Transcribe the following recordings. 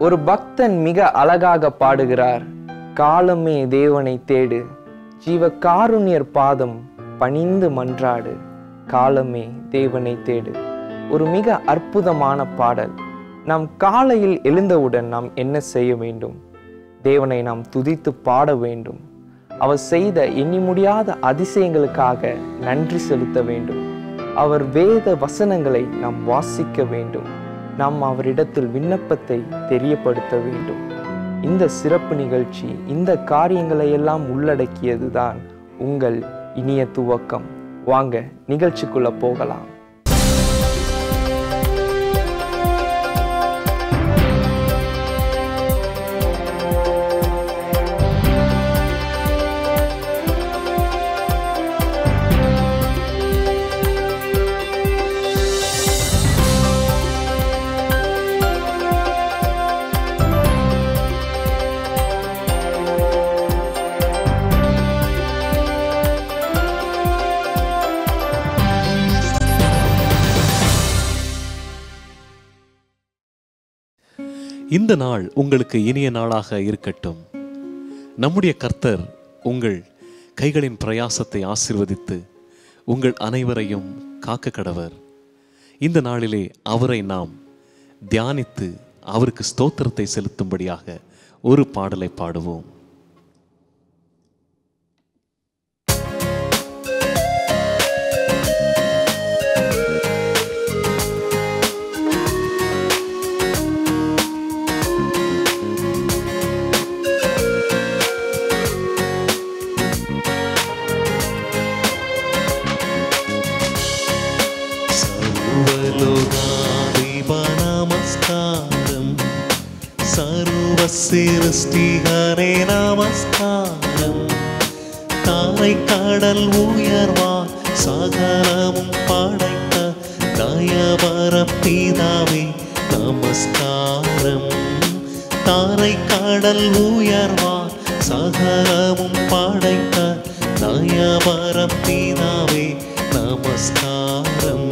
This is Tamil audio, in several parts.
ஒரு பக்தன் மிக அழகாக பாடுகிறார் காலமே தேவனை தேடு ஜீவ காருண்யர் பாதம் பணிந்து மன்றாடு காலமே தேவனை தேடு ஒரு மிக அற்புதமான பாடல் நாம் காலையில் எழுந்தவுடன் நாம் என்ன செய்ய வேண்டும் தேவனை நாம் துதித்து பாட வேண்டும் அவர் செய்த எண்ணி முடியாத அதிசயங்களுக்காக நன்றி செலுத்த வேண்டும் அவர் வேத வசனங்களை நாம் வாசிக்க வேண்டும் நாம் அவரிடத்தில் விண்ணப்பத்தை தெரியப்படுத்த வேண்டும் இந்த சிறப்பு நிகழ்ச்சி இந்த காரியங்களை எல்லாம் உள்ளடக்கியதுதான் உங்கள் இனிய துவக்கம் வாங்க நிகழ்ச்சிக்குள்ள போகலாம் இந்த நாள் உங்களுக்கு இனிய நாளாக இருக்கட்டும் நம்முடைய கர்த்தர் உங்கள் கைகளின் பிரயாசத்தை ஆசிர்வதித்து உங்கள் அனைவரையும் காக்க கடவர் இந்த நாளிலே அவரை நாம் தியானித்து அவருக்கு ஸ்தோத்திரத்தை செலுத்தும்படியாக ஒரு பாடலை பாடுவோம் സർവലോകാധിപ നമസ്കാരം സർവ சிருஷ்டிகரே நமஸ்காரம் தாரை கடல் உயர்வா சகலமும் படைத்த தயவர பிதாவே நமஸ்காரம் தாரை கடல் உயர்வா சகலமும் படைத்த தயவர பிதாவே நமஸ்காரம்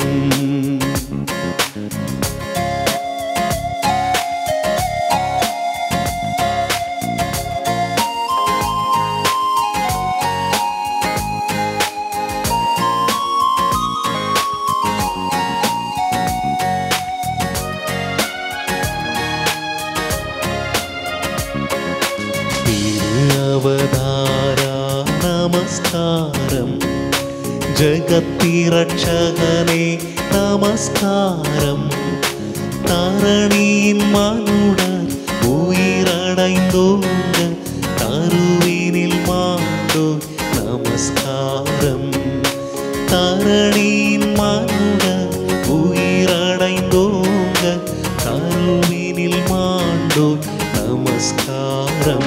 തിരുവതാരാ നമസ്കാരം ജഗത്തിരക്ഷകനെ നമസ്കാരം താരണിயின் மனுடர் உயிரடைந்தோங்க கருவினில் மாண்டோ நமஸ்காரம் தரணியின் மனுடர் உயிரடைந்தோங்க கருவினில் மாண்டோ நமஸ்காரம்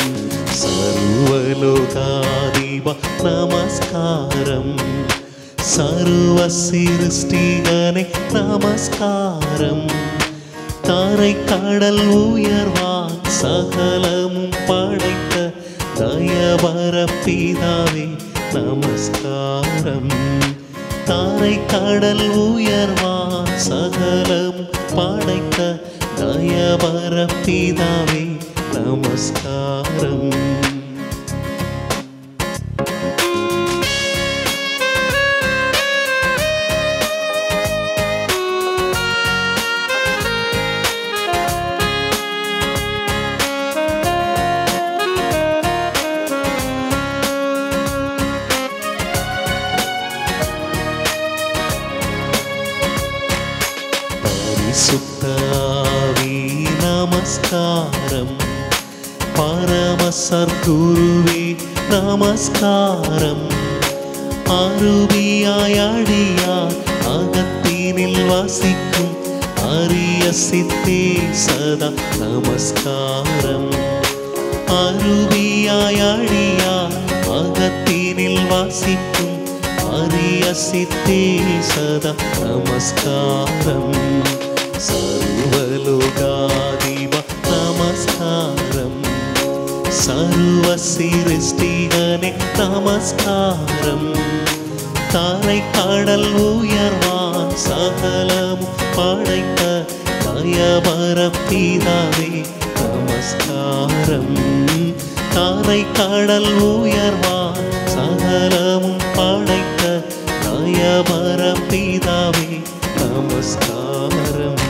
സർവലോകാധിപ നമസ്കാരം സർവ சிருஷ்டிகனே நமஸ்காரம் தாரை கடல் உயர்வான் சகலமும் படைத்த தயவர பிதாவே நமஸ்காரம் தாரை கடல் உயர்வான் சகலம் படைத்த தயவர பிதாவே நமஸ்காரம் பரிசுத்தாவி நமஸ்காரம் பரமசர்க்குருவே நமஸ்காரம் அருவியாய் அடியார் அகத்தினில் வசிக்கும் அரிய சித்தே சதா நமஸ்காரம் அருவியாய் அடியார் அகத்தினில் வசிக்கும் அரிய சித்தே சதா நமஸ்காரம் സർവലോകാധിപ നമസ്കാരം സർവ சிருஷ்டிகனே நமஸ்காரம் தாரை கடல் உயர்வான் சகலமும் படைத்த தயவர பிதாவே நமஸ்காரம் காரை கடல் உயர்வா சகலமும் படைத்த தயவர பிதாவே நமஸ்காரம்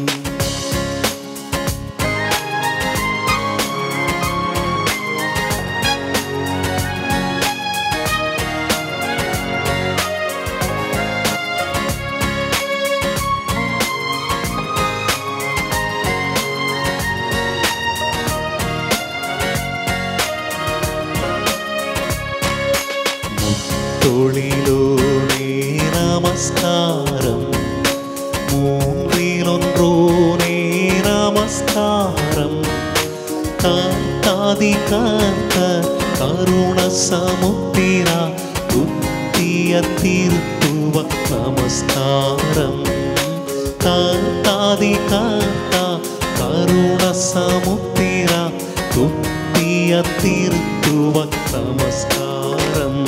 தொழிலோனே நமஸ்காரம் மூன்றிலொன்றோனே நமஸ்காரம் காந்தாதி காந்த கருண சமுத்திரா புத்திய திருத்துவ நமஸ்காரம் காந்தாதி காந்தா கருண சமுத்திரா புத்திய திருத்துவ நமஸ்காரம்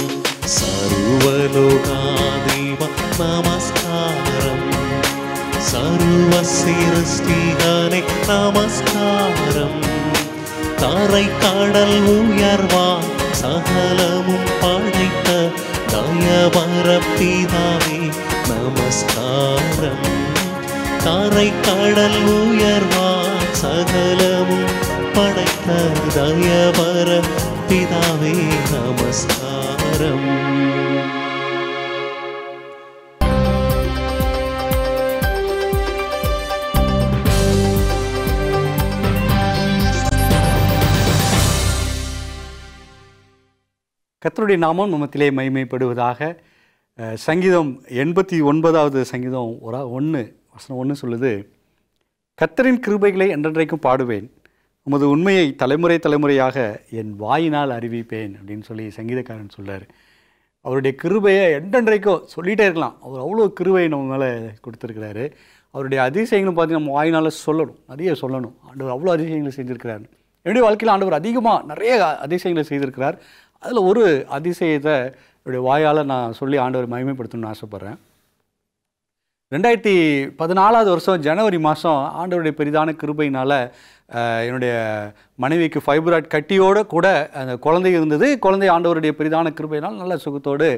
സർവലോകാദേവ നമസ്കാരം സർവ സിരുഷ്ടികനെ നമസ്കാരം தரை கடல் உயர்வா சகலமும் படைத்த தயவர பிதாவே நமஸ்காரம் தரை கடல் உயர்வா சகலமும் படைத்த தயவர பிதாவே நமஸ்காரம் கர்த்தருடைய நாமம் நமத்திலே மகிமைப்படுவதாக அஹ், சங்கீதம் எண்பத்தி ஒன்பதாவது சங்கீதம் ஒரு ஒன்று வசனம் ஒன்று சொல்லுது கர்த்தரின் கிருபைகளை என்றென்றைக்கும் பாடுவேன் உமது உண்மையை தலைமுறை தலைமுறையாக என் வாயினால் அறிவிப்பேன் அப்படின்னு சொல்லி சங்கீதக்காரன் சொல்றாரு அவருடைய கிருபையை என்றென்றைக்கும் சொல்லிகிட்டே இருக்கலாம் அவர் அவ்வளோ கிருபையை நம்ம மேலே கொடுத்துருக்கிறாரு அவருடைய அதிசயங்களும் பார்த்து நம்ம வாயினால் சொல்லணும் நிறைய சொல்லணும் ஆண்டவர் அவ்வளோ அதிசயங்களை செஞ்சுருக்கிறார் என்னுடைய வாழ்க்கையில் ஆண்டவர் அதிகமாக நிறைய அதிசயங்களை செய்திருக்கிறார் அதில் ஒரு அதிசயத்தை என்னுடைய வாயால் நான் சொல்லி ஆண்டவர் மகிமைப்படுத்தணும்னு ஆசைப்பட்றேன் ரெண்டாயிரத்தி பதினாலாவது வருஷம் ஜனவரி மாதம் ஆண்டவருடைய பெரிதான கிருபையினால் என்னுடைய மனைவிக்கு ஃபைப்ராய்ட் கட்டியோடு கூட அந்த குழந்தை இருந்தது குழந்தை ஆண்டவருடைய பெரிதான கிருபையினால் நல்ல சுகத்தோடு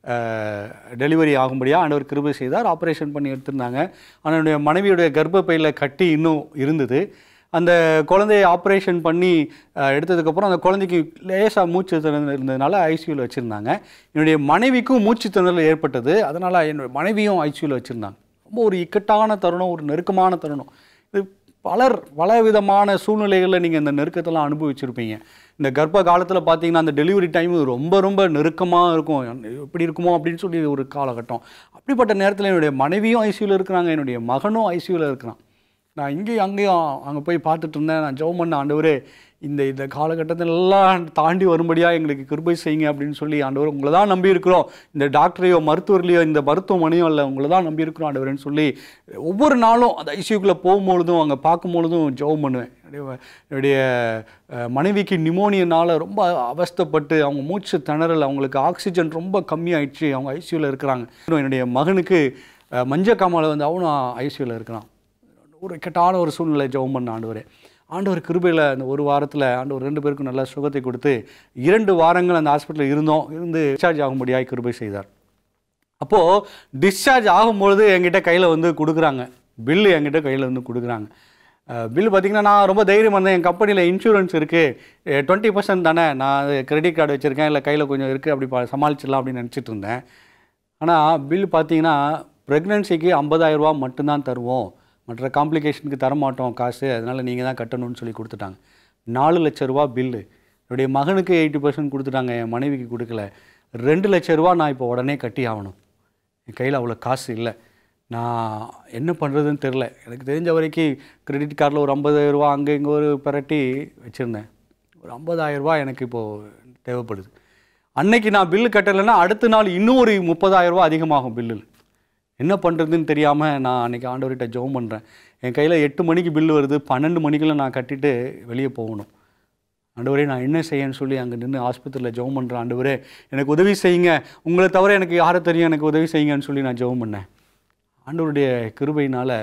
டெலிவரி ஆகும்படியாக ஆண்டவர் கிருபை செய்தார் ஆப்ரேஷன் பண்ணி எடுத்திருந்தாங்க ஆனால் என்னுடைய மனைவியுடைய கர்ப்பப்பையில் கட்டி இன்னும் இருந்தது அந்த குழந்தையை ஆப்ரேஷன் பண்ணி அஹ், எடுத்ததுக்கப்புறம் அந்த குழந்தைக்கு லேசாக மூச்சு திணறல் இருந்ததுனால ஐசியூவில் வச்சுருந்தாங்க என்னுடைய மனைவிக்கும் மூச்சு திணறல் ஏற்பட்டது அதனால் என்னுடைய மனைவியும் ஐசியூவில் வச்சுருந்தாங்க ரொம்ப ஒரு இக்கட்டான தருணம் ஒரு நெருக்கமான தருணம் இது பலர் பல விதமான சூழ்நிலைகளில் நீங்கள் இந்த நெருக்கத்தெல்லாம் அனுபவிச்சிருப்பீங்க இந்த கர்ப்ப காலத்தில் பார்த்தீங்கன்னா அந்த டெலிவரி டைம் ரொம்ப ரொம்ப நெருக்கமாக இருக்கும் எப்படி இருக்குமோ அப்படின்னு சொல்லி ஒரு காலகட்டம் அப்படிப்பட்ட நேரத்தில் என்னுடைய மனைவியும் ஐசியூவில் இருக்கிறாங்க என்னுடைய மகனும் ஐசியூவில் இருக்கிறான் நான் இங்கேயும் அங்கேயும் அங்கே போய் பார்த்துட்டு இருந்தேன் நான் ஜெபம் பண்ண ஆண்டவரே இந்த இந்த காலகட்டத்தில் எல்லாம் தாண்டி வரும்படியாக எங்களுக்கு கிருபை செய்யுங்க அப்படின்னு சொல்லி ஆண்டவர் உங்களை தான் நம்பி இருக்கிறோம் இந்த டாக்டரையோ மருத்துவர்களையோ இந்த மருத்துவமனையோ இல்லை உங்களை தான் நம்பி இருக்கிறோம் ஆண்டவரேன்னு சொல்லி ஒவ்வொரு நாளும் அந்த ஐசியூக்குள்ளே போகும்பொழுதும் அங்கே பார்க்கும்பொழுதும் ஜெபம் பண்ணுவேன் என்னுடைய என்னுடைய அஹ், மனைவிக்கு நிமோனியனால் ரொம்ப அவஸ்தைப்பட்டு அவங்க மூச்சு திணறல் அவங்களுக்கு ஆக்சிஜன் ரொம்ப கம்மியாயிடுச்சு அவங்க ஐசியூவில் இருக்கிறாங்க என்னுடைய மகனுக்கு அஹ், மஞ்சக்காமால வந்து அவனும் ஐசியூவில் இருக்கிறான் ஒரு இக்கட்டான ஒரு சூழ்நிலை ஜெபம் பண்ண ஆண்டவர் ஆண்டவர் கிருபையில் அந்த ஒரு வாரத்தில் ஆண்டவர் ரெண்டு பேருக்கும் நல்ல சுகத்தை கொடுத்து இரண்டு வாரங்கள் அந்த ஹாஸ்பிட்டலில் இருந்தோம் இருந்து டிஸ்சார்ஜ் ஆகும்படியாக கிருபை செய்தார் அப்போது டிஸ்சார்ஜ் ஆகும்பொழுது என்கிட்ட கையில் வந்து கொடுக்குறாங்க பில்லு என்கிட்ட கையில் வந்து கொடுக்குறாங்க பில் பார்த்தீங்கன்னா நான் ரொம்ப தைரியம் வந்தேன் என் கம்பெனியில் இன்சூரன்ஸ் இருக்குது டுவெண்ட்டி பர்சன்ட் தானே நான் கிரெடிட் கார்டு வச்சுருக்கேன் இல்லை கையில் கொஞ்சம் இருக்குது அப்படி ப- சமாளிச்சிடலாம் அப்படின்னு நினச்சிட்டு இருந்தேன் ஆனால் பில் பார்த்தீங்கன்னா ப்ரெக்னென்சிக்கு ரூபா மட்டும்தான் தருவோம் மற்ற காம்ப்ளிகேஷனுக்கு தரமாட்டோம் காசு அதனால் நீங்கள் தான் கட்டணும்னு சொல்லி கொடுத்துட்டாங்க நாலு லட்ச ரூபா பில்லு என்னுடைய மகனுக்கு எயிட்டி பர்சன்ட் கொடுத்துட்டாங்க என் மனைவிக்கு கொடுக்கல ரெண்டு லட்ச ரூபா நான் இப்போ உடனே கட்டி ஆகணும் என் கையில் அவ்வளோ காசு இல்லை நான் என்ன பண்ணுறதுன்னு தெரில எனக்கு தெரிஞ்ச வரைக்கும் கிரெடிட் கார்டில் ஒரு 50000 ரூபா அங்கே இங்கே ஒரு பிரட்டி வச்சுருந்தேன் ஒரு 50000 ரூபாய் எனக்கு இப்போது தேவைப்படுது அன்னைக்கு நான் பில்லு கட்டலைன்னா அடுத்த நாள் இன்னும் ஒரு 30000 ரூபாய் அதிகமாகும் பில்லில் என்ன பண்ணுறதுன்னு தெரியாமல் நான் அன்றைக்கி ஆண்டவர்கிட்ட ஜெபம் பண்ணுறேன் என் கையில் எட்டு மணிக்கு பில்லு வருது பன்னெண்டு மணிக்குள்ள நான் கட்டிட்டு வெளியே போகணும் ஆண்டவரே நான் என்ன செய்யன்னு சொல்லி அங்கே நின்று ஆஸ்பத்திரியில் ஜெபம் பண்ணுறேன் ஆண்டவரே எனக்கு உதவி செய்யுங்க உங்களை தவிர எனக்கு யாரை தெரியும் எனக்கு உதவி செய்யுங்கன்னு சொல்லி நான் ஜெபம் பண்ணேன் ஆண்டவருடைய கிருபையினால்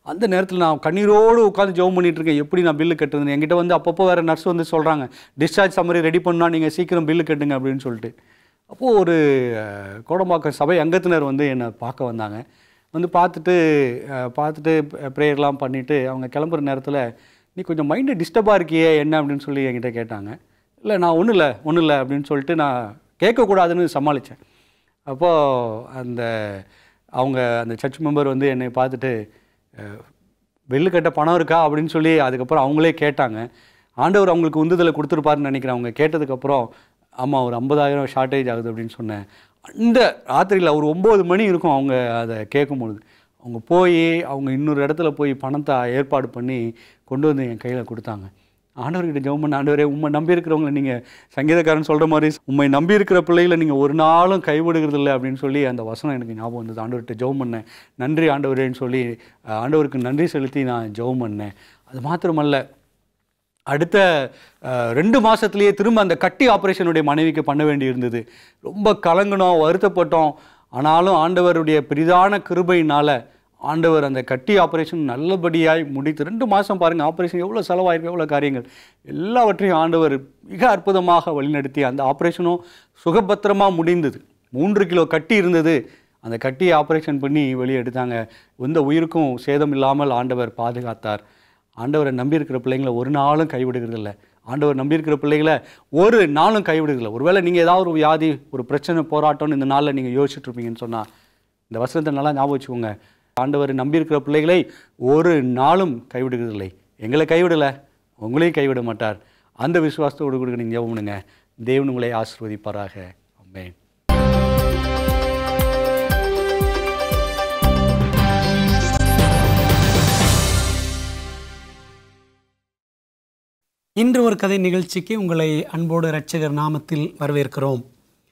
அந்த நேரத்தில் நான் கண்ணீரோடு உட்காந்து ஜெபம் பண்ணிட்டு இருக்கேன் எப்படி நான் பில்லு கட்டுறது என்கிட்ட வந்து அப்பப்போ வேறு நர்ஸ் வந்து சொல்கிறாங்க டிஸ்சார்ஜ் சம்மரி ரெடி பண்ணால் நீங்கள் சீக்கிரம் பில்லு கட்டுங்க அப்படின்னு சொல்லிட்டு அப்போது ஒரு அஹ், கோடம்பாக்கம் சபை அங்கத்தினர் வந்து என்னை பார்க்க வந்தாங்க வந்து பார்த்துட்டு அஹ், பார்த்துட்டு ப்ரேயர்லாம் பண்ணிவிட்டு அவங்க கிளம்புற நேரத்தில் நீ கொஞ்சம் மைண்டு டிஸ்டர்பாக இருக்கியே என்ன அப்படின்னு சொல்லி என்கிட்ட கேட்டாங்க இல்லை நான் ஒன்றும் இல்லை ஒன்றும் இல்லை அப்படின்னு சொல்லிட்டு நான் கேட்கக்கூடாதுன்னு சமாளித்தேன் அப்போது அந்த அவங்க அந்த சர்ச் மெம்பர் வந்து என்னை பார்த்துட்டு அஹ், வெள்ளு கட்ட பணம் இருக்கா அப்படின்னு சொல்லி அதுக்கப்புறம் அவங்களே கேட்டாங்க ஆண்டவர் அவங்களுக்கு உந்துதலை கொடுத்துருப்பாருன்னு நினைக்கிறேன் அவங்க கேட்டதுக்கப்புறம் ஆமாம் ஒரு ஐம்பதாயிரம் ஷார்ட்டேஜ் ஆகுது அப்படின்னு சொன்னேன் அந்த ராத்திரியில் ஒரு ஒம்பது மணி இருக்கும் அவங்க அதை கேட்கும்பொழுது அவங்க போய் அவங்க இன்னொரு இடத்துல போய் பணத்தை ஏற்பாடு பண்ணி கொண்டு வந்து என் கையில் கொடுத்தாங்க ஆண்டவர்கிட்ட ஜெபம் பண்ண ஆண்டவரே உண்மை நம்பி இருக்கிறவங்களை நீங்கள் சங்கீதக்காரன் சொல்கிற மாதிரி உண்மை நம்பி இருக்கிற பிள்ளைகளை நீங்கள் ஒரு நாளும் கைவிடுகிறது இல்லை அப்படின்னு சொல்லி அந்த வசனம் எனக்கு ஞாபகம் வந்தது ஆண்டவர்கிட்ட ஜெபம் பண்ணேன் நன்றி ஆண்டவரேன்னு சொல்லி அஹ், ஆண்டவருக்கு நன்றி செலுத்தி நான் ஜெபம் பண்ணேன் அது மாத்திரமல்ல அடுத்த அஹ், ரெண்டு மாதத்துலேயே திரும்ப அந்த கட்டி ஆப்ரேஷனுடைய மனைவிக்கு பண்ண வேண்டி இருந்தது ரொம்ப கலங்கினோம் வருத்தப்பட்டோம் ஆனாலும் ஆண்டவருடைய பெரிதான கிருபையினால் ஆண்டவர் அந்த கட்டி ஆப்ரேஷன் நல்லபடியாய் முடித்து ரெண்டு மாதம் பாருங்கள் ஆப்ரேஷன் எவ்வளோ செலவாயிருக்கு எவ்வளோ காரியங்கள் எல்லாவற்றையும் ஆண்டவர் மிக அற்புதமாக வழிநடத்தி அந்த ஆப்ரேஷனும் சுகபத்திரமாக முடிந்தது மூன்று கிலோ கட்டி இருந்தது அந்த கட்டியை ஆப்ரேஷன் பண்ணி வெளியே எடுத்தாங்க எந்த உயிருக்கும் சேதம் இல்லாமல் ஆண்டவர் பாதுகாத்தார் ஆண்டவரை நம்பியிருக்கிற பிள்ளைங்களை ஒரு நாளும் கைவிடுகிறது இல்லை ஆண்டவர் நம்பியிருக்கிற பிள்ளைகளை ஒரு நாளும் கைவிடுறது இல்லை ஒருவேளை நீங்கள் ஏதாவது ஒரு வியாதி ஒரு பிரச்சனை போராட்டம்னு இந்த நாளில் நீங்கள் யோசிச்சுட்டு இருப்பீங்கன்னு சொன்னால் இந்த வசனத்தை நல்லா ஞாபகம் வச்சுக்கோங்க ஆண்டவர் நம்பியிருக்கிற பிள்ளைகளை ஒரு நாளும் கைவிடுகிறது இல்லை எங்களை கைவிடலை உங்களையும் கைவிட மாட்டார் அந்த விசுவாசத்தோடு கூட நீங்கள் ஜெபம் பண்ணுங்க தேவன் உங்களை ஆசீர்வதிப்பாராக ஆமென் இன்று ஒரு கதை நிகழ்ச்சிக்கு உங்களை அன்போடு இரட்சகர் நாமத்தில் வரவேற்கிறோம்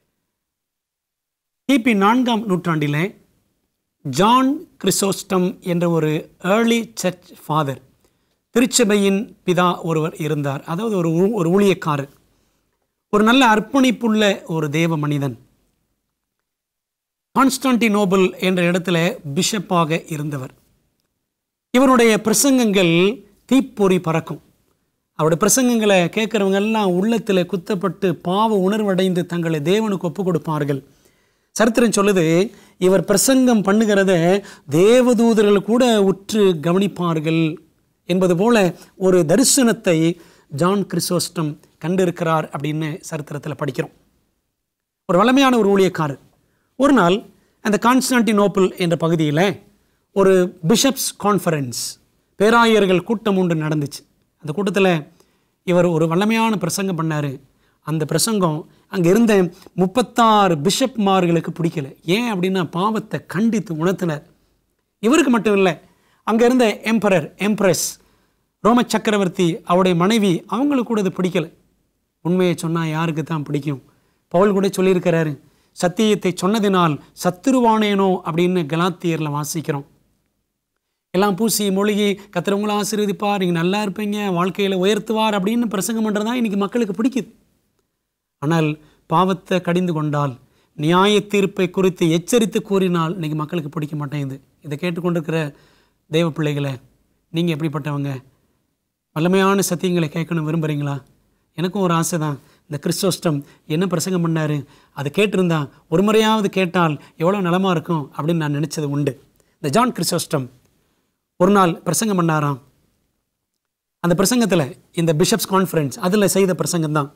கிபி நான்காம் நூற்றாண்டிலே ஜான் கிறிசோஸ்டம் என்ற ஒரு ஏர்லி சர்ச் ஃபாதர் திருச்சபையின் பிதா ஒருவர் இருந்தார் அதாவது ஒரு ஊ- ஒரு ஊழியக்காரர் ஒரு நல்ல அர்ப்பணிப்புள்ள ஒரு தேவ மனிதன் கான்ஸ்டான்டினோபிள் என்ற இடத்துல பிஷப்பாக இருந்தவர் இவருடைய பிரசங்கங்கள் தீப்பொறி பறக்கும் அவருடைய பிரசங்கங்களை கேட்குறவங்க எல்லாம் உள்ளத்தில் குத்தப்பட்டு பாவ உணர்வடைந்து தங்களை தேவனுக்கு ஒப்பு கொடுப்பார்கள் சரித்திரம் சொல்லுது இவர் பிரசங்கம் பண்ணுகிறத தேவதூதர்கள் கூட உற்று கவனிப்பார்கள் என்பது போல ஒரு தரிசனத்தை ஜான் கிறிசோஸ்டம் கண்டிருக்கிறார் அப்படின்னு சரித்திரத்தில் படிக்கிறோம் ஒரு வளமையான ஒரு ஊழியக்காரர் ஒரு நாள் அந்த கான்ஸ்டான்டினோப்பிள் என்ற பகுதியில் ஒரு பிஷப்ஸ் கான்ஃபரன்ஸ் பேராயர்கள் கூட்டம் ஒன்று நடந்துச்சு அந்த கூட்டத்தில் இவர் ஒரு வல்லமையான பிரசங்கம் பண்ணார் அந்த பிரசங்கம் அங்கே இருந்த முப்பத்தாறு பிஷப்மார்களுக்கு பிடிக்கல ஏன் அப்படின்னா பாவத்தை கண்டித்து உணர்த்தினார் இவருக்கு மட்டும் இல்லை அங்கே இருந்த எம்பரர் எம்ப்ரஸ் ரோம சக்கரவர்த்தி அவருடைய மனைவி அவங்களுக்கு கூட இது பிடிக்கல உண்மையை சொன்னால் யாருக்கு தான் பிடிக்கும் பவுல் கூட சொல்லியிருக்கிறாரு சத்தியத்தை சொன்னதினால் சத்துருவானேனோ அப்படின்னு கலாத்தியரில் வாசிக்கிறோம் எல்லாம் பூசி மொழிகி கத்திரவங்களை ஆசீர்வதிப்பார் நீங்கள் நல்லா இருப்பீங்க வாழ்க்கையில் உயர்த்துவார் அப்படின்னு பிரசங்கம் பண்ணுறது தான் இன்றைக்கி மக்களுக்கு பிடிக்குது ஆனால் பாவத்தை கடிந்து கொண்டால் நியாய தீர்ப்பை குறித்து எச்சரித்து கூறினால் இன்னைக்கு மக்களுக்கு பிடிக்க மாட்டேங்குது இதை கேட்டுக்கொண்டிருக்கிற தெய்வ பிள்ளைகளை நீங்கள் எப்படிப்பட்டவங்க வல்லமையான சத்தியங்களை கேட்கணும் விரும்புகிறீங்களா எனக்கும் ஒரு ஆசை தான் இந்த கிறிஸ்தோஸ்டம் என்ன பிரசங்கம் பண்ணார் அதை கேட்டிருந்தா ஒரு முறையாவது கேட்டால் எவ்வளோ நலமாக இருக்கும் அப்படின்னு நான் நினச்சது உண்டு இந்த ஜான் கிறிஸ்தோஸ்டம் ஒரு நாள் பிரசங்கம் பண்ணாராம் அந்த பிரசங்கத்தில் இந்த பிஷப்ஸ் கான்ஃபரன்ஸ் அதில் செய்த பிரசங்கம் தான்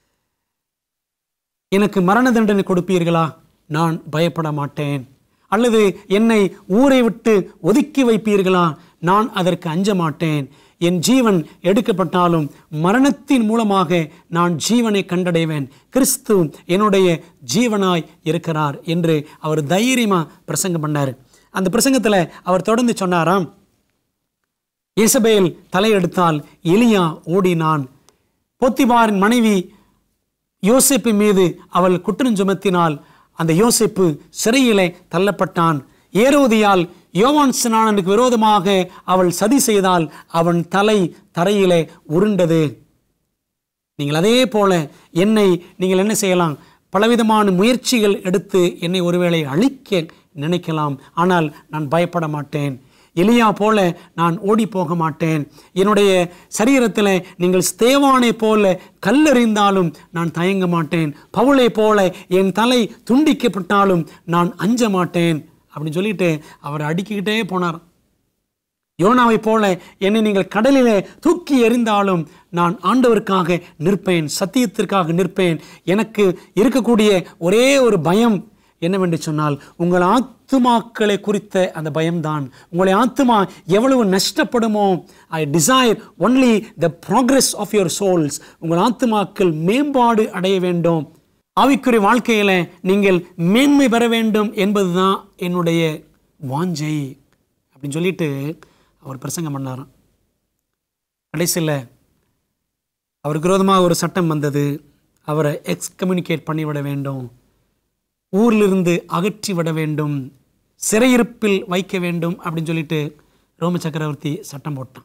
எனக்கு மரண தண்டனை கொடுப்பீர்களா நான் பயப்பட மாட்டேன் அல்லது என்னை ஊரை விட்டு ஒதுக்கி வைப்பீர்களா நான் அதற்கு அஞ்ச மாட்டேன் என் ஜீவன் எடுக்கப்பட்டாலும் மரணத்தின் மூலமாக நான் ஜீவனை கண்டடைவேன் கிறிஸ்து என்னுடைய ஜீவனாய் இருக்கிறார் என்று அவர் தைரியமாக பிரசங்கம் பண்ணார் அந்த பிரசங்கத்தில் அவர் தொடர்ந்து சொன்னாராம் இசபேல் தலையெடுத்தால் எலியா ஓடினான் போத்திபாரின் மனைவி யோசேப்பு மீது அவள் குற்றம் சுமத்தினால் அந்த யோசேப்பு சிறையிலே தள்ளப்பட்டான் ஏரோதியால் யோவான் ஸ்நானனுக்கு விரோதமாக அவள் சதி செய்தால் அவன் தலை தரையிலே உருண்டது நீங்கள் அதே போல என்னை நீங்கள் என்ன செய்யலாம் பலவிதமான முயற்சிகள் எடுத்து என்னை ஒருவேளை அழிக்க நினைக்கலாம் ஆனால் நான் பயப்பட மாட்டேன் எலியா போல நான் ஓடி போக மாட்டேன் என்னுடைய சரீரத்தில் நீங்கள் ஸ்தேவானை போல கல்லெறிந்தாலும் நான் தயங்க மாட்டேன் பவுளை போல என் தலை துண்டிக்கப்பட்டாலும் நான் அஞ்ச மாட்டேன் அப்படின்னு சொல்லிட்டு அவர் அடுக்கிக்கிட்டே போனார் யோனாவை போல என்னை நீங்கள் கடலிலே தூக்கி எறிந்தாலும் நான் ஆண்டவருக்காக நிற்பேன் சத்தியத்திற்காக நிற்பேன் எனக்கு இருக்கக்கூடிய ஒரே ஒரு பயம் என்னவென்று சொன்னால் உங்கள் ஆத்துமாக்களை குறித்த அந்த பயம்தான் உங்களுடைய ஆத்துமா எவ்வளவு நஷ்டப்படுமோ I desire only the progress of your souls உங்கள் ஆத்துமாக்கள் மேம்பாடு அடைய வேண்டும் ஆவிக்குரிய வாழ்க்கையில் நீங்கள் மேன்மை பெற வேண்டும் என்பதுதான் என்னுடைய வாஞ்சை அப்படின்னு சொல்லிட்டு அவர் பிரசங்கம் பண்ணாராம் கடைசியில் அவருக்கு விரோதமாக ஒரு சட்டம் வந்தது அவரை எக்ஸ்கம்யூனிகேட் பண்ணிவிட வேண்டும் ஊரிலிருந்து அகற்றி விட வேண்டும் சிறையிருப்பில் வைக்க வேண்டும் அப்படின்னு சொல்லிட்டு ரோம சக்கரவர்த்தி சட்டம் போட்டான்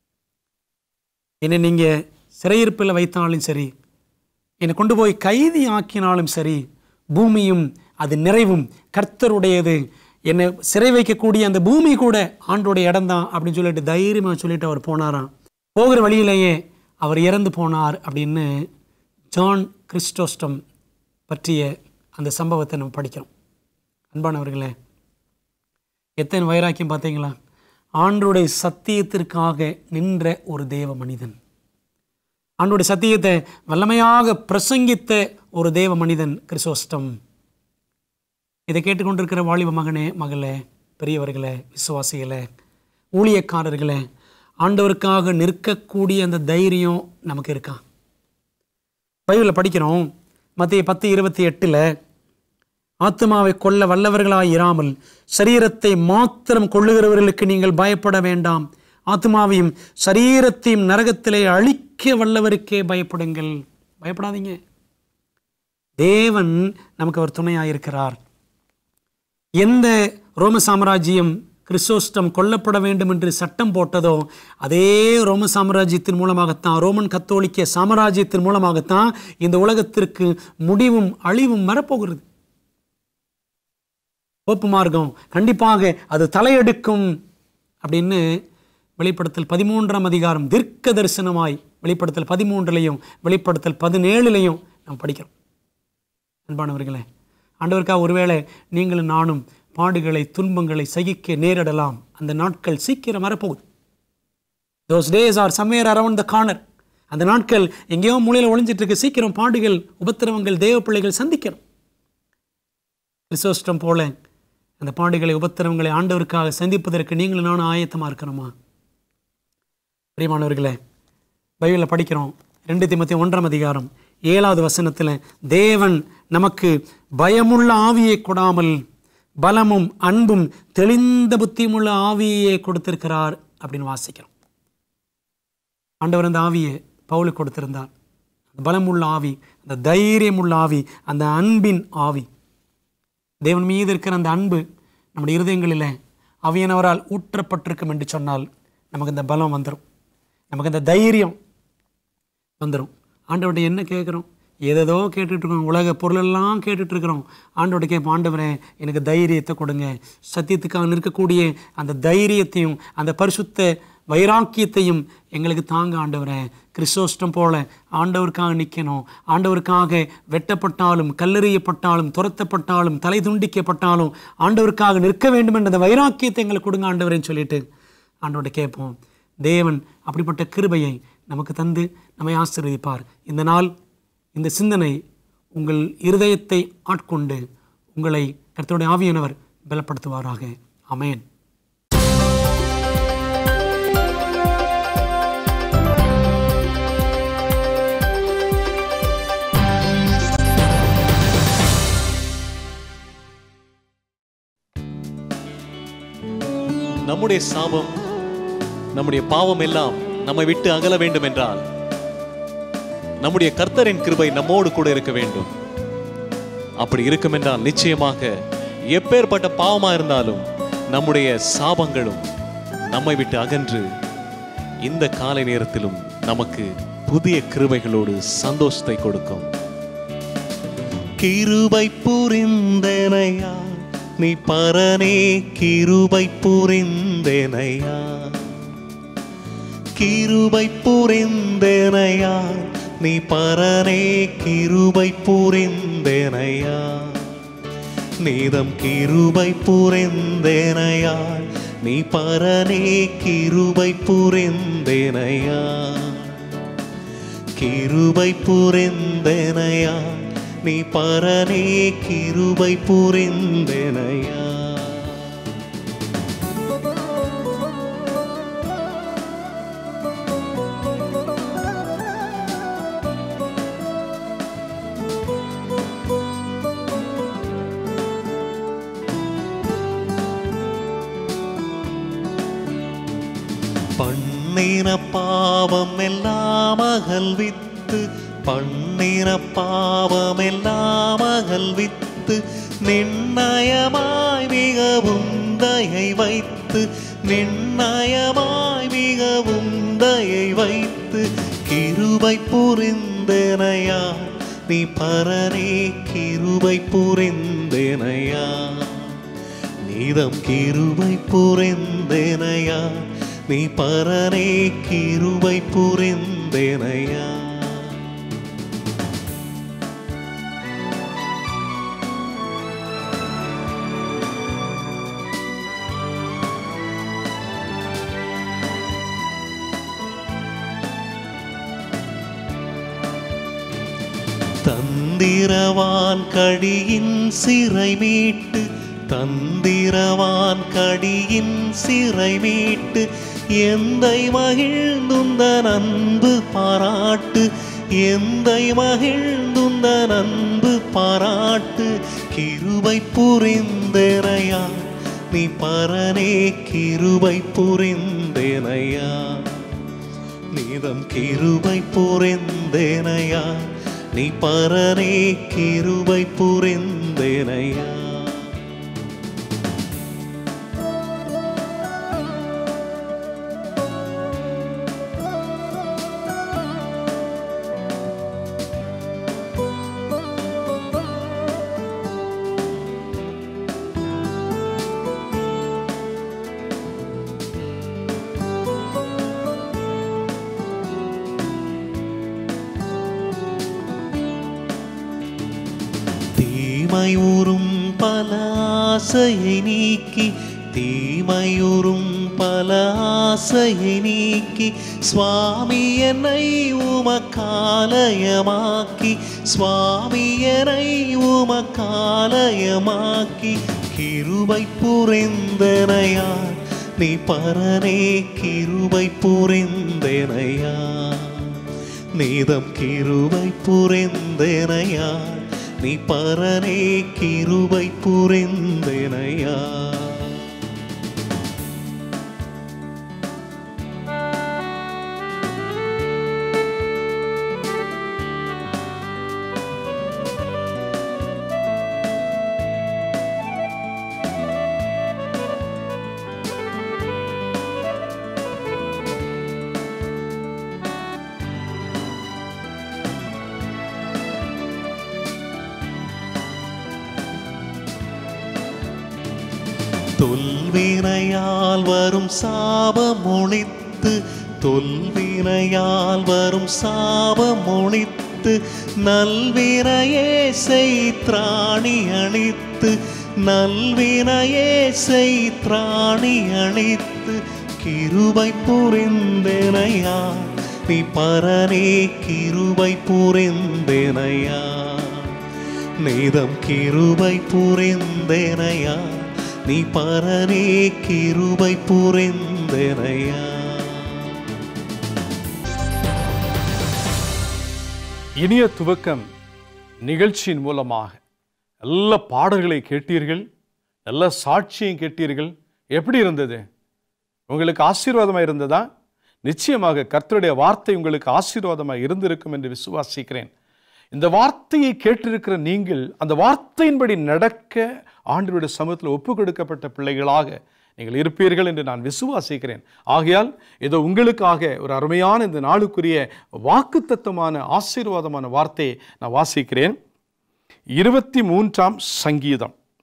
என்னை நீங்கள் சிறையிருப்பில் வைத்தாலும் சரி என்னை கொண்டு போய் கைதி ஆக்கினாலும் சரி பூமியும் அது நிறைவும் கர்த்தருடையது என்னை சிறை வைக்கக்கூடிய அந்த பூமி கூட ஆண்டோடைய இடம்தான் அப்படின்னு சொல்லிட்டு தைரியமாக சொல்லிட்டு அவர் போனாராம் போகிற வழியிலேயே அவர் இறந்து போனார் அப்படின்னு ஜான் கிறிஸ்டோஸ்டம் பற்றிய அந்த சம்பவத்தை நம்ம படிக்கிறோம் அன்பானவர்களே எத்தனை வைராக்கியம் பார்த்தீங்களா ஆண்டோடைய சத்தியத்திற்காக நின்ற ஒரு தேவ மனிதன் ஆண்டோடைய சத்தியத்தை வல்லமையாக பிரசங்கித்த ஒரு தேவ மனிதன் கிறிசோஸ்டம் இதை கேட்டுக்கொண்டிருக்கிற வாலிப மகனே மகளே பெரியவர்களே விசுவாசிகளே ஊழியக்காரர்களே ஆண்டவருக்காக நிற்கக்கூடிய அந்த தைரியம் நமக்கு இருக்கா பைபிளில் படிக்கிறோம் மத்திய பத்து இருபத்தி எட்டில் ஆத்மாவை கொல்ல வல்லவர்களாய் இராமல் சரீரத்தை மாத்திரம் கொள்ளுகிறவர்களுக்கு நீங்கள் பயப்பட வேண்டாம் ஆத்மாவையும் சரீரத்தையும் நரகத்திலே அழிக்க வல்லவருக்கே பயப்படுங்கள் பயப்படாதீங்க தேவன் நமக்கு அவர் துணையாயிருக்கிறார் எந்த ரோம சாம்ராஜ்யம் கிறிஸ்தோஸ்டம் கொல்லப்பட வேண்டும் என்று சட்டம் போட்டதோ அதே ரோம சாம்ராஜ்யத்தின் மூலமாகத்தான் ரோமன் கத்தோலிக்க சாம்ராஜ்யத்தின் மூலமாகத்தான் இந்த உலகத்திற்கு முடிவும் அழிவும் வரப்போகிறது போப்பு மார்க்கம் கண்டிப்பாக அது தலையெடுக்கும் அப்படின்னு வெளிப்படுத்தல் பதிமூன்றாம் அதிகாரம் தீர்க்க தரிசனமாய் வெளிப்படுத்தல் பதிமூன்றுலையும் வெளிப்படுத்தல் பதினேழுலையும் நாம் படிக்கிறோம் அன்பானவர்களே ஆண்டவருக்காக ஒருவேளை நீங்களும் நானும் பாடுகளை துன்பங்களை சகிக்க நேரிடலாம் அந்த நாட்கள் சீக்கிரம் வரப்போகுது those days are somewhere around the corner அந்த நாட்கள் எங்கேயோ மூலையில் ஒளிஞ்சிட்டு இருக்கு சீக்கிரம் பாடுகள் உபத்திரவங்கள் தேவ பிள்ளைகள் சந்திக்கிறோம் கிறிஸ்தோஷ்டம் போல அந்த பாடுகளை உபத்திரவங்களை ஆண்டவருக்காக சந்திப்பதற்கு நீங்களும் நானும் ஆயத்தமாக இருக்கிறோமா பிரியமானவர்களே பைபிளில் படிக்கிறோம் ரெண்டு திமுத்தி ஒன்றாம் அதிகாரம் ஏழாவது வசனத்தில் தேவன் நமக்கு பயமுள்ள ஆவியை கொடாமல் பலமும் அன்பும் தெளிந்த புத்தியுமுள்ள ஆவியை கொடுத்திருக்கிறார் அப்படின்னு வாசிக்கிறோம் ஆண்டவர் அந்த ஆவியை பவுலுக்கு கொடுத்திருந்தார் அந்த பலமுள்ள ஆவி அந்த தைரியமுள்ள ஆவி அந்த அன்பின் ஆவி தேவன் மீது இருக்கிற அந்த அன்பு நம்முடைய இருதயங்களில் அவியனவரால் ஊற்றப்பட்டிருக்கும் என்று சொன்னால் நமக்கு இந்த பலம் வந்துடும் நமக்கு இந்த தைரியம் வந்துடும் ஆண்டவர்கிட்ட என்ன கேட்குறோம் ஏதேதோ கேட்டுட்ருக்கோம் உலக பொருளெல்லாம் கேட்டுட்ருக்குறோம் ஆண்டோட கேட்போம் ஆண்டவரே எனக்கு தைரியத்தை கொடுங்க சத்தியத்துக்காக நிற்கக்கூடிய அந்த தைரியத்தையும் அந்த பரிசுத்த வைராக்கியத்தையும் எங்களுக்கு தாங்க ஆண்டவரே கிறிஸ்தோஷ்டம் போல ஆண்டவருக்காக நிற்கணும் ஆண்டவருக்காக வெட்டப்பட்டாலும் கல்லெறியப்பட்டாலும் துரத்தப்பட்டாலும் தலை துண்டிக்கப்பட்டாலும் ஆண்டவருக்காக நிற்க வேண்டும் என்ற அந்த வைராக்கியத்தை எங்களுக்கு கொடுங்க ஆண்டவரேன்னு சொல்லிட்டு ஆண்டவர்கிட்ட கேட்போம் தேவன் அப்படிப்பட்ட கிருபையை நமக்கு தந்து நம்மை ஆசீர்வதிப்பார் இந்த நாள் இந்த சிந்தனை உங்கள் இருதயத்தை ஆட்கொண்டு உங்களை கர்த்தருடைய ஆவியானவர் பலப்படுத்துவாராக அமேன் நம்முடைய சாபம் நம்முடைய பாவம் எல்லாம் நம்மை விட்டு அகல வேண்டும் என்றால் நம்முடைய கர்த்தரின் கிருபை நம்மோடு கூட இருக்க வேண்டும் அப்படி இருக்கும் என்றால் நிச்சயமாக எப்பேற்பட்ட பாவமா இருந்தாலும் நம்முடைய சாபங்களும் நம்மை விட்டு அகன்று இந்த காலை நேரத்திலும் நமக்கு புதிய கிருபைகளோடு சந்தோஷத்தை கொடுக்கும் கிருபை புரிந்தனையா நீ பரனே கிருபை புரிந்தேனையா கிருபை புரிந்தேனையா நீ பரனே கிருபை புரிந்தேனையா நீதம் கிருபை புரிந்தேனையா நீ பரனே கிருபை புரிந்தேனையா கிருபை புரிந்தேனையா நீ பரனே கிருபை புரிந்தேனையா பண்ணின பாவம் எல்லாம் அகல்வித்து பண்ணின பாவம் எல்லாம் அகல்வித்து நிர்ணயமாய் மிகவும் தயை வைத்து நிர்ணயமாய் மிகவும் தயை வைத்து கிருபை புரிந்தனையா நீ பரனே கிருபை புரிந்தனையா நீதம் கிருபை புரிந்தேனையா நீ பரனே கிருபை புரிந்தேனையா தந்திரவான் கடியின் சிறை மீட்டு தந்திரவான் கடியின் சிறை மீட்டு எந்தை மகிழ்ந்துந்த அன்பு பாராட்டு எந்தை மகிழ்ந்துந்த அன்பு பாராட்டு கிருபை புரிந்தேனையா நீ பரனே கிருபை புரிந்தேனையா நீதம் கிருபை புரிந்தேனையா நீ பரனே கிருபை புரிந்தேனையா தீமையுறும் பல ஆசையை நீக்கி தீமையுறும் பல ஆசையை நீக்கி சுவாமி என்னை உமக்காலயமாக்கி சுவாமி என்னை உமக்காலயமாக்கி கிருபை புரிந்தனையா நீ பரனே கிருபை புரிந்தனையா நீதம் கிருபை புரிந்தனையா நீ பரனே கிருபை புரிந்தனையா தொல்வினையால் வரும் சாபம் ஒழித்து தொல்வினையால் வரும் சாபம் ஒழித்து நல்வினையே செய்திராணி அழித்து நல்வினையே செய்திராணி அழித்து கிருபை புரிந்தனையா நீ பரனே கிருபை புரிந்தனையா நீதம் கிருபை புரிந்தனையா நீ பரனே கிருபை புரிந்தனையா இனிய துவக்கம் நிகழ்ச்சியின் மூலமாக நல்ல பாடல்களை கேட்டீர்கள் நல்ல சாட்சியும் கேட்டீர்கள் எப்படி இருந்தது உங்களுக்கு ஆசீர்வாதமாக இருந்ததா நிச்சயமாக கர்த்தருடைய வார்த்தை உங்களுக்கு ஆசீர்வாதமாக இருந்திருக்கும் என்று விசுவாசிக்கிறேன் இந்த வார்த்தையை கேட்டிருக்கிற நீங்கள் அந்த வார்த்தையின்படி நடக்க ஆண்டவருடைய சமூகத்தில் ஒப்பு கொடுக்கப்பட்ட பிள்ளைகளாக நீங்கள் இருப்பீர்கள் என்று நான் விசுவாசிக்கிறேன் ஆகையால் இதோ உங்களுக்காக ஒரு அருமையான இந்த நாளுக்குரிய வாக்குத்தத்தமான ஆசீர்வாதமான வார்த்தையை நான் வாசிக்கிறேன் இருபத்தி மூன்றாம் சங்கீதம்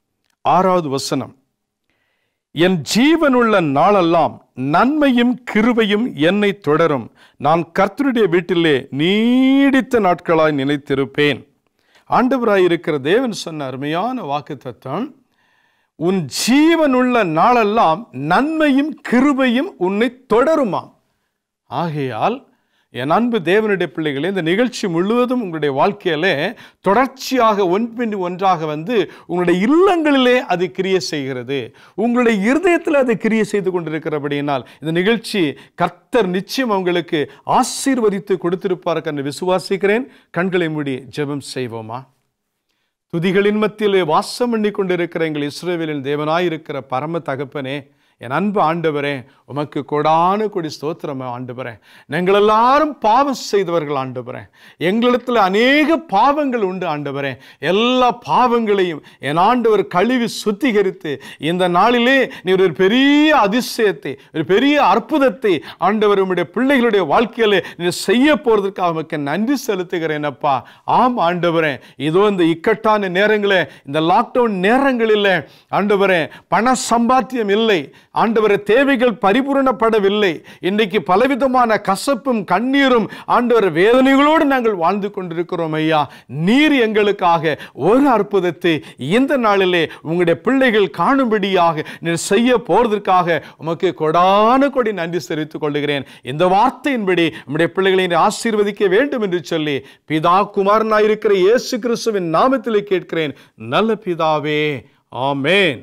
ஆறாவது வசனம் என் ஜீவனுள்ள நாளெல்லாம் நன்மையும் கிருபையும் என்னை தொடரும் நான் கர்த்தருடைய வீட்டிலே நீடித்த நாட்களாய் நிலைத்திருப்பேன் ஆண்டவராய் இருக்கிற தேவன் சொன்ன அருமையான வாக்கு தத்துவம் உன் ஜீவனுள்ள நாளெல்லாம் நன்மையும் கிருபையும் உன்னை தொடருமாம் ஆகையால் என் அன்பு தேவனுடைய பிள்ளைகளே இந்த நிகழ்ச்சி முழுவதும் உங்களுடைய வாழ்க்கையிலே தொடர்ச்சியாக ஒன்பின் ஒன்றாக வந்து உங்களுடைய இல்லங்களிலே அது கிரியை செய்கிறது உங்களுடைய இருதயத்தில் அது கிரியை செய்து கொண்டிருக்கிறபடியினால் இந்த நிகழ்ச்சி கர்த்தர் நிச்சயம் உங்களுக்கு ஆசீர்வதித்து கொடுத்திருப்பார் என்று விசுவாசிக்கிறேன் கண்களை மூடி ஜெபம் செய்வோமா துதிகளின் மத்தியிலே வாசம் பண்ணி கொண்டிருக்கிற எங்கள் இஸ்ரேவேலின் தேவனாயிருக்கிற பரம தகப்பனே என் அன்பு ஆண்டவரே உமக்கு கொடான கொடி ஸ்தோத்திரம் ஆண்டவரே நாங்கள் எல்லாரும் பாவம் செய்தவர்கள் ஆண்டவரே எங்களிடத்தில் அநேக பாவங்கள் உண்டு ஆண்டவரே எல்லா பாவங்களையும் என் ஆண்டவர் கழுவி சுத்திகரித்து இந்த நாளிலே நீ ஒரு பெரிய அதிசயத்தை ஒரு பெரிய அற்புதத்தை ஆண்டவர் உம்முடைய பிள்ளைகளுடைய வாழ்க்கையிலே நீ செய்ய போறதுக்காக உமக்கு நன்றி செலுத்துகிறேன் அப்பா ஆம் ஆண்டவரே இதோ இந்த இக்கட்டான நேரங்களே இந்த லாக்டவுன் நேரங்களில் ஆண்டவரே பண சம்பாத்தியம் இல்லை ஆண்டவரே தேவைகள் பரிபூரணப்படவில்லை இன்றைக்கு பலவிதமான கசப்பும் கண்ணீரும் ஆண்டவர் வேதனைகளோடு நாங்கள் வாழ்ந்து கொண்டிருக்கிறோம் ஐயா நீர் எங்களுக்காக ஒரு அற்புதத்தை இந்த நாளிலே உங்களுடைய பிள்ளைகள் காணும்படியாக நீர் செய்ய போறதற்காக உமக்கு கொடான கொடி நன்றி தெரிவித்துக் கொள்கிறேன் இந்த வார்த்தையின்படி நம்முடைய பிள்ளைகளை நீர் ஆசீர்வதிக்க வேண்டும் என்று சொல்லி பிதா குமாரனாயிருக்கிற இயேசு கிறிஸ்துவின் நாமத்திலே கேட்கிறேன் நல்ல பிதாவே ஆமென்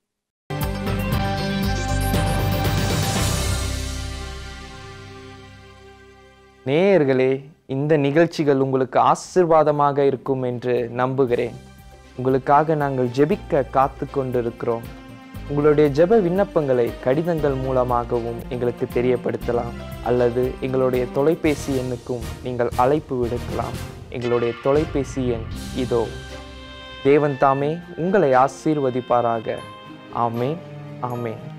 நேயர்களே இந்த நிகழ்ச்சிகள் உங்களுக்கு ஆசிர்வாதமாக இருக்கும் என்று நம்புகிறேன் உங்களுக்காக நாங்கள் ஜெபிக்க காத்து கொண்டிருக்கிறோம் உங்களுடைய ஜெப விண்ணப்பங்களை கடிதங்கள் மூலமாகவும் எங்களுக்கு தெரியப்படுத்தலாம் அல்லது எங்களுடைய தொலைபேசி எண்ணுக்கும் நீங்கள் அழைப்பு விடுக்கலாம் எங்களுடைய தொலைபேசி எண் இதோ தேவன் தாமே உங்களை ஆசீர்வதிப்பாராக ஆமென் ஆமென்